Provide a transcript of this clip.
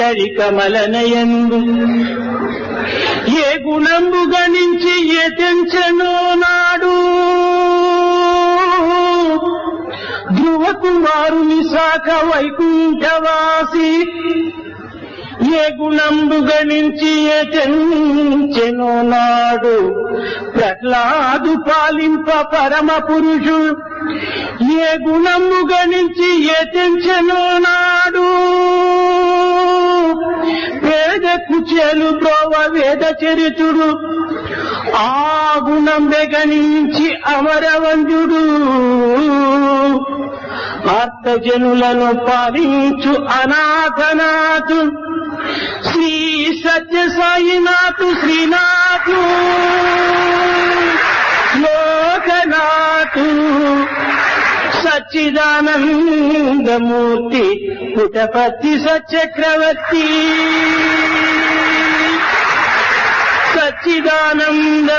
కమలనయందు ఏ గుణంబు గణించి ఏ తెంచెనో నాడు ధ్రువ కుమారుని శాఖ వైకుంఠవాసి ఏ గుణంబు గణించి ఏ తెంచెనో నాడు ప్రహ్లాదు పాలింప పరమ పురుషుడు ఏ గుణము గణించి ఏ తెంచెనో నాడు పేద కుచేలు బ్రోవ వేద చరితుడు ఆ గుణం గణించి అమరవంజుడు ఆర్తజనులను పాలించు అనాథనాథు శ్రీ సత్య సాయినాథు శ్రీనాథు లోకనాథు సచ్చిదానందమూర్తి పుటపతి సచక్రవర్తి సచ్చిదానంద